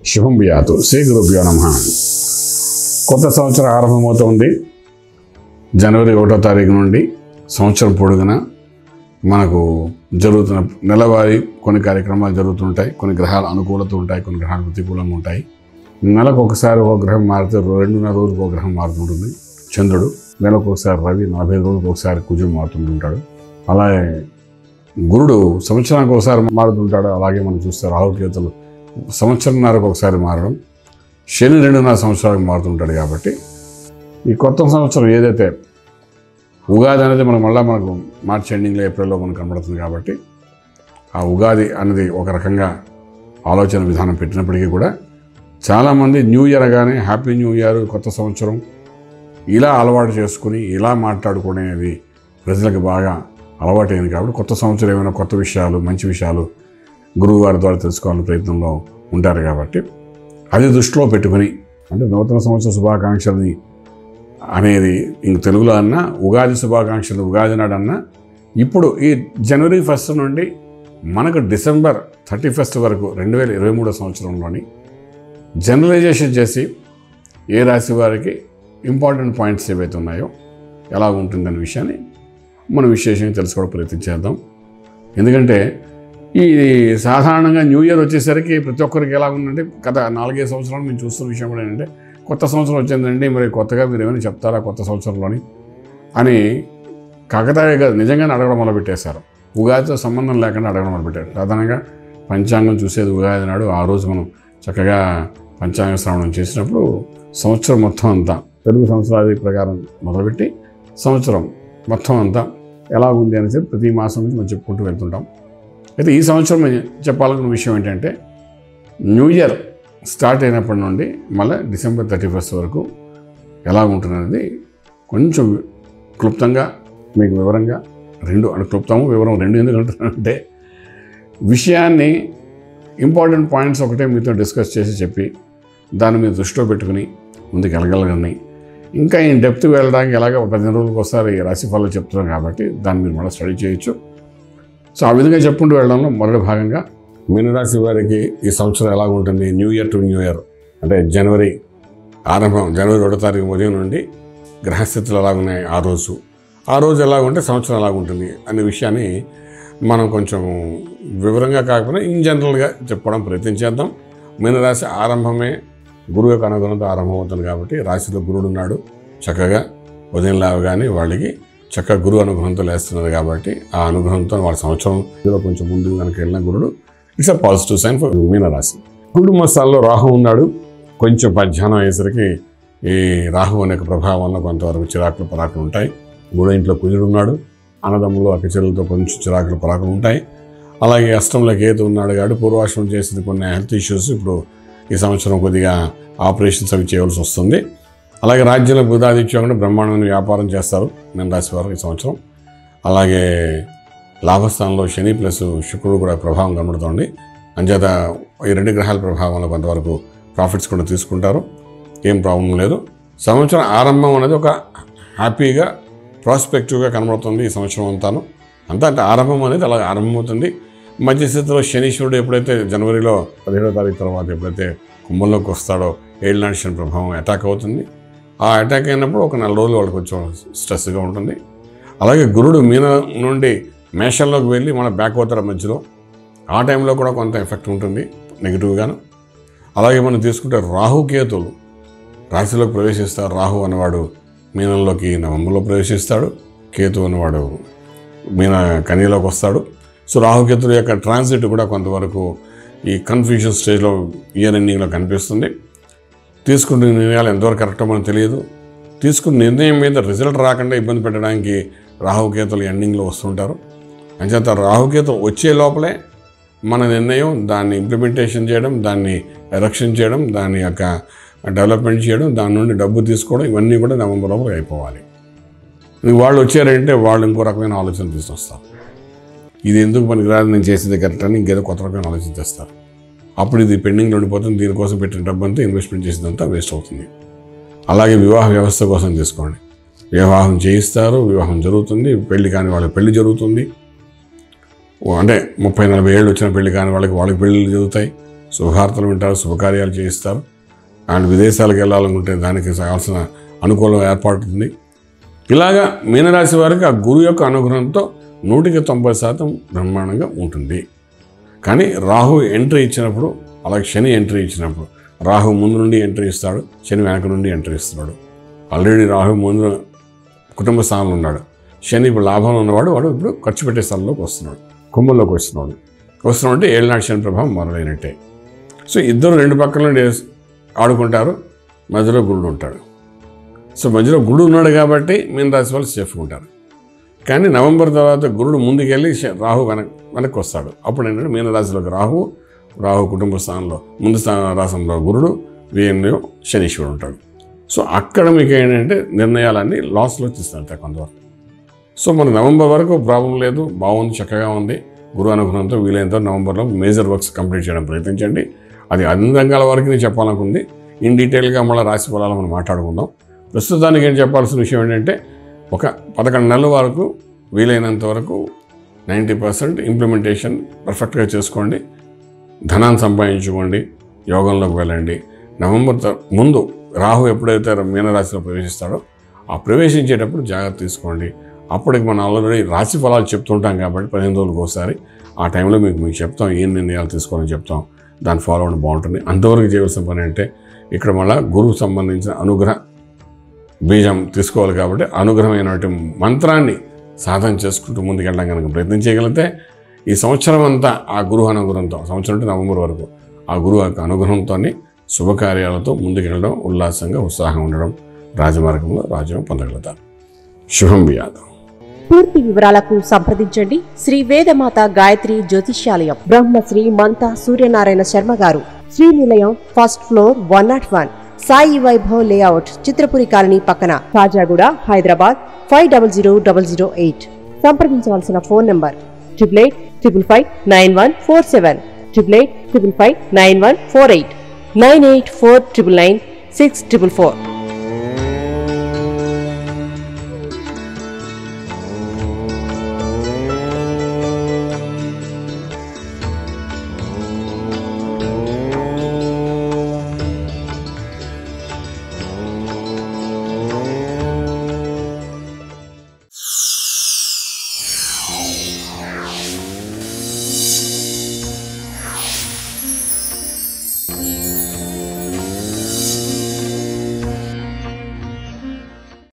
శుభం బియాతు శ్రీ గురుభ్యో నమ కొత్త సంవత్సరం ఆరంభమవుతోంది జనవరి ఒకటో తారీఖు నుండి సంవత్సరం పొడుగున మనకు జరుగుతున్న నెలవారీ కొన్ని కార్యక్రమాలు జరుగుతుంటాయి కొన్ని గ్రహాలు అనుకూలత ఉంటాయి కొన్ని గ్రహాలు ప్రతికూలంగా ఉంటాయి నెలకు ఒకసారి ఒక గ్రహం మారితే రెండున్నర రోజులకు ఒక గ్రహం మారుతుంటుంది చంద్రుడు నెలకు ఒకసారి రవి నలభై ఐదు రోజులకు ఒకసారి కుజుడు మారుతుంటుంటాడు అలాగే గురుడు సంవత్సరానికి ఒకసారి మారుతుంటాడు అలాగే మనం చూస్తే రాహుకేతులు సంవత్సరంన్నరకు ఒకసారి మారడం శని రెండున్నర సంవత్సరాలకు మారుతుంటాడు కాబట్టి ఈ కొత్త సంవత్సరం ఏదైతే ఉగాది అనేది మనకు మళ్ళీ మనకు మార్చి ఎండింగ్లో ఏప్రిల్లో మనకు కనబడుతుంది కాబట్టి ఆ ఉగాది అనేది ఒక రకంగా ఆలోచన విధానం పెట్టినప్పటికీ కూడా చాలామంది న్యూ ఇయర్ కానీ హ్యాపీ న్యూ ఇయర్ కొత్త సంవత్సరం ఇలా అలవాటు చేసుకుని ఇలా మాట్లాడుకునేది ప్రజలకు బాగా అలవాటైంది కాబట్టి కొత్త సంవత్సరం ఏమైనా కొత్త విషయాలు మంచి విషయాలు గురువు గారి ద్వారా తెలుసుకోవాలని ప్రయత్నంలో ఉంటారు కాబట్టి అది దృష్టిలో పెట్టుకుని అంటే నూతన సంవత్సర శుభాకాంక్షలని అనేది ఇంక తెలుగులో అన్నా ఉగాది శుభాకాంక్షలు ఉగాది నాడు అన్నా ఇప్పుడు ఈ జనవరి ఫస్ట్ నుండి మనకు డిసెంబర్ థర్టీ ఫస్ట్ వరకు రెండు వేల ఇరవై మూడో సంవత్సరంలోని జనరలైజేషన్ చేసి ఏ రాశి వారికి ఇంపార్టెంట్ పాయింట్స్ ఏవైతే ఉన్నాయో ఎలా ఉంటుందనే విషయాన్ని మనం విశేషంగా తెలుసుకోవడం ప్రయత్నం చేద్దాం ఎందుకంటే ఈ సాధారణంగా న్యూ ఇయర్ వచ్చేసరికి ప్రతి ఒక్కరికి ఎలా ఉందంటే గత నాలుగైదు సంవత్సరాలు మేము చూస్తున్న విషయం కూడా ఏంటంటే కొత్త సంవత్సరం వచ్చిందండి మరి కొత్తగా మీరు ఏమైనా చెప్తారా కొత్త సంవత్సరంలోని అని కాకతాయిగా నిజంగానే అడగడం మొదలుపెట్టేశారు ఉగాదితో సంబంధం లేకుండా అడగడం మొదలుపెట్టారు ప్రధానంగా పంచాంగం చూసేది ఉగాది నాడు ఆ రోజు మనం చక్కగా పంచాంగ శ్రవణం చేసినప్పుడు సంవత్సరం మొత్తం అంతా తెలుగు సంవత్సరాది ప్రకారం మొదలుపెట్టి సంవత్సరం మొత్తం అంతా ఎలా ఉంది అని చెప్పి ప్రతి మాసం నుంచి మనం చెప్పుకుంటూ వెళ్తుంటాం అయితే ఈ సంవత్సరం నేను చెప్పాలనుకున్న విషయం ఏంటంటే న్యూ ఇయర్ స్టార్ట్ అయినప్పటి నుండి మళ్ళీ డిసెంబర్ థర్టీ ఫస్ట్ వరకు ఎలా ఉంటుందనేది కొంచెం క్లుప్తంగా మీకు వివరంగా రెండు అంటే క్లుప్తము వివరం రెండు ఎందుకు అంటున్నానంటే విషయాన్ని ఇంపార్టెంట్ పాయింట్స్ ఒకటే మీతో డిస్కస్ చేసి చెప్పి దాన్ని మీరు దృష్టిలో పెట్టుకుని ముందుకు వెళ్ళగలగని ఇంకా ఈ డెప్త్ వెళ్ళడానికి ఎలాగ ఒక పదిహేను రోజులకు ఒకసారి రాశి ఫలాలు చెప్తున్నాం కాబట్టి దాన్ని మీరు మళ్ళీ స్టడీ చేయొచ్చు సో ఆ విధంగా చెప్పుకుంటూ వెళ్ళడంలో మొదటి భాగంగా మీనరాశి వారికి ఈ సంవత్సరం ఎలా ఉంటుంది new year to new year అంటే జనవరి ఆరంభం జనవరి ఒకటో తారీఖు ఉదయం నుండి గ్రహస్థితులు ఎలా ఉన్నాయి ఆ రోజు ఆ రోజు ఎలా ఉంటే సంవత్సరం ఎలా ఉంటుంది అనే విషయాన్ని మనం కొంచెం వివరంగా కాకపోయినా ఇన్ జనరల్గా చెప్పడం ప్రయత్నం చేద్దాం మీనరాశి ఆరంభమే గురువు యొక్క అనుగ్రహంతో ఆరంభమవుతుంది కాబట్టి రాశిలో గురుడు ఉన్నాడు చక్కగా ఉదయం లేవగానే వాళ్ళకి చక్కగా గురువు అనుగ్రహంతో లేస్తున్నది కాబట్టి ఆ అనుగ్రహంతో వాళ్ళ సంవత్సరం ఇదిలో కొంచెం ముందు కనుక వెళ్ళిన గురుడు it's a positive sign for మీనరాశి కుటుంబ స్థానంలో రాహు ఉన్నాడు కొంచెం మధ్యాహ్నం అయ్యేసరికి ఈ రాహు అనే ప్రభావం వల్ల కొంతవరకు చిరాకులు పరాకులు ఉంటాయి మూడో ఇంట్లో కుజుడు ఉన్నాడు అన్నదమ్ములు అక్కచెల్లెలతో కొంచెం చిరాకులు పరాకులు ఉంటాయి అలాగే అష్టంలో కేతు ఉన్నాడు కాబట్టి పూర్వాశ్రమం చేసిన కొన్ని హెల్త్ ఇష్యూస్ ఇప్పుడు ఈ సంవత్సరం కొద్దిగా ఆపరేషన్స్ అవి చేయవలసి వస్తుంది అలాగే రాజ్యంలో బుధాదిత్యం కూడా బ్రహ్మాండమైన వ్యాపారం చేస్తారు నేను రాశి వారు ఈ సంవత్సరం అలాగే లాభస్థానంలో శని ప్లస్ శుక్రుడు కూడా ప్రభావం కనబడుతుంది అంచేత ఈ రెండు గ్రహాల ప్రభావంలో కొంతవరకు ప్రాఫిట్స్ కూడా తీసుకుంటారు ఏం ప్రాబ్లం లేదు సంవత్సరం ఆరంభం అనేది ఒక హ్యాపీగా ప్రాస్పెక్టివ్గా కనబడుతుంది ఈ సంవత్సరం అంతాను అంతా అంటే ఆరంభం అనేది అలా ఆరంభమవుతుంది మధ్యస్థితిలో శనీశ్వరుడు ఎప్పుడైతే జనవరిలో పదిహేడో తారీఖు తర్వాత ఎప్పుడైతే కుంభంలోకి వస్తాడో ఏళ్ళనాటి శని ప్రభావం అటాక్ అవుతుంది ఆ అటాక్ అయినప్పుడు ఒక నెల రోజులు వాళ్ళకి కొంచెం స్ట్రెస్గా ఉంటుంది అలాగే గురుడు మీన నుండి మేషంలోకి వెళ్ళి మన బ్యాక్ అవుతారు మధ్యలో ఆ టైంలో కూడా కొంత ఎఫెక్ట్ ఉంటుంది నెగిటివ్గాను అలాగే మనం తీసుకుంటే రాహుకేతులు రాశిలోకి ప్రవేశిస్తారు రాహు అనేవాడు మీనంలోకి నవంబర్లో ప్రవేశిస్తాడు కేతు అనేవాడు మీన కన్యలోకి వస్తాడు సో రాహుకేతుల యొక్క ట్రాన్సిట్ కూడా కొంతవరకు ఈ కన్ఫ్యూజన్ స్టేజ్లో ఇయర్ ఎండింగ్లో కనిపిస్తుంది తీసుకున్న నిర్ణయాలు ఎంతవరకు కరెక్టో మనకు తెలియదు తీసుకున్న నిర్ణయం మీద రిజల్ట్ రాకుండా ఇబ్బంది పెట్టడానికి రాహుకేతులు ఎండింగ్లో వస్తుంటారు అంచేత రాహుకేతులు వచ్చే లోపలే మన నిర్ణయం దాన్ని ఇంప్లిమెంటేషన్ చేయడం దాన్ని ఎరక్షన్ చేయడం దాని యొక్క డెవలప్మెంట్ చేయడం దాని నుండి డబ్బు తీసుకోవడం ఇవన్నీ కూడా నవంబర్ లోపల అయిపోవాలి ఇంక వాళ్ళు వచ్చారంటే వాళ్ళు ఇంకో రకమైన ఆలోచన తీసుకొస్తారు ఇది ఎందుకు పనికిరాదు నేను చేసేది కరెక్ట్ అని ఇంకేదో కొత్త రకమైన ఆలోచన చేస్తారు అప్పుడు ఇది పెండింగ్లో ఉండిపోతుంది దీనికోసం పెట్టిన డబ్బు అంతా ఇన్వెస్ట్మెంట్ చేసేదంతా వేస్ట్ అవుతుంది అలాగే వివాహ వ్యవస్థ కోసం తీసుకోండి వివాహం చేయిస్తారు వివాహం జరుగుతుంది పెళ్లి కాని వాళ్ళకి పెళ్లి జరుగుతుంది ఓ అంటే ముప్పై నలభై ఏళ్ళు వచ్చిన పెళ్లి కాని వాళ్ళకి వాళ్ళకి పెళ్ళిళ్ళు జరుగుతాయి శుభవార్తలు వింటారు శుభకార్యాలు చేయిస్తారు అండ్ విదేశాలకు వెళ్ళాలనుకుంటే దానికి కావాల్సిన అనుకూలం ఏర్పడుతుంది ఇలాగా మీనరాశి వారికి ఆ గురు యొక్క అనుగ్రహంతో నూటికి తొంభై శాతం బ్రహ్మాండంగా ఉంటుంది కానీ రాహు ఎంట్రీ ఇచ్చినప్పుడు అలాగే శని ఎంట్రీ ఇచ్చినప్పుడు రాహు ముందు నుండి ఎంట్రీ ఇస్తాడు శని వెనక నుండి ఎంట్రీ ఇస్తున్నాడు ఆల్రెడీ రాహు ముందు కుటుంబ స్థానంలో ఉన్నాడు శని ఇప్పుడు లాభంలో ఉన్నవాడు వాడు ఇప్పుడు ఖర్చు పెట్టే స్థలంలోకి వస్తున్నాడు కుంభంలోకి వస్తున్నాడు వస్తున్నాడు అంటే ఏళ్ళనాటి శని ప్రభావం మొదలైనట్టే సో ఇద్దరు రెండు పక్కల నుండి ఆడుకుంటారు మధ్యలో గురుడు ఉంటాడు సో మధ్యలో గురుడు ఉన్నాడు కాబట్టి మీన రాశి వాళ్ళు సేఫ్గా ఉంటారు కానీ నవంబర్ తర్వాత గురుడు ముందుకెళ్ళి శ- రాహు వెనక్ వెనక్కి వస్తాడు అప్పుడు ఏంటంటే మీనరాశిలోకి రాహు రాహు కుటుంబ స్థానంలో ముందు స్థాన రాశంలో గురుడు వీఎన్లో శనీశ్వరుడు ఉంటాడు సో అక్కడ మీకు ఏంటంటే నిర్ణయాలన్నీ లాస్లో తీస్తాయి కొంతవరకు సో మన నవంబర్ వరకు ప్రాబ్లం లేదు బాగుంది చక్కగా ఉంది గురు అనుగ్రహంతో వీలైనంత నవంబర్లో మేజర్ వర్క్స్ కంప్లీట్ చేయడం ప్రయత్నించండి అది అన్ని రంగాల వరకు నేను చెప్పాలనుకుంది ఇన్ డీటెయిల్గా మళ్ళీ రాశి ఫలాలు మనం మాట్లాడుకుందాం ప్రస్తుతానికి ఏం చెప్పాల్సిన విషయం ఏంటంటే ఒక పదకొండు నెలల వరకు వీలైనంత వరకు నైంటీ పర్సెంట్ ఇంప్లిమెంటేషన్ పర్ఫెక్ట్గా చేసుకోండి ధనాన్ని సంపాదించుకోండి యోగంలోకి వెళ్ళండి నవంబర్ త- ముందు రాహు ఎప్పుడైతే మీనరాశిలో ప్రవేశిస్తాడో ఆ ప్రవేశించేటప్పుడు జాగ్రత్త తీసుకోండి అప్పటికి మనం ఆల్రెడీ రాశి ఫలాలు చెప్తుంటాం కాబట్టి పదిహేను రోజులకు ఒకసారి ఆ టైంలో మీకు మీకు చెప్తాం ఏం నిర్ణయాలు తీసుకోవాలని చెప్తాం దాన్ని ఫాలో అవ్వడం బాగుంటుంది అంతవరకు చేయవలసిన పని అంటే ఇక్కడ మళ్ళీ గురువు సంబంధించిన అనుగ్రహ బీజం తీసుకోవాలి కాబట్టి అనుగ్రహమైనటువంటి మంత్రాన్ని సాధన చేసుకుంటూ ముందుకెళ్ళడం కనుక ప్రయత్నం చేయగలిగితే ఈ సంవత్సరం అంతా ఆ గురువు అనుగ్రహంతో సంవత్సరం అంటే నవంబర్ వరకు ఆ గురువు యొక్క అనుగ్రహంతో శుభకార్యాలతో ముందుకెళ్ళడం ఉల్లాసంగా ఉత్సాహం ఉండడం రాజమార్గంలో రాజ్యం పొందగలుగుతారు శుభం బియాదం పూర్తి వివరాలకు సంప్రదించండి శ్రీ వేదమాత గాయత్రి జ్యోతిష్యాలయం బ్రహ్మశ్రీ మంతా సూర్యనారాయణ శర్మ గారు Srinilayam first floor one nought one Sai Vaibhav layout Chitrapuri colony పక్కన Khajaguda Hyderabad five double zero double zero eight సంప్రదించవలసిన phone number triple eight triple five nine one four seven triple eight triple five nine one four eight nine eight four triple nine six triple four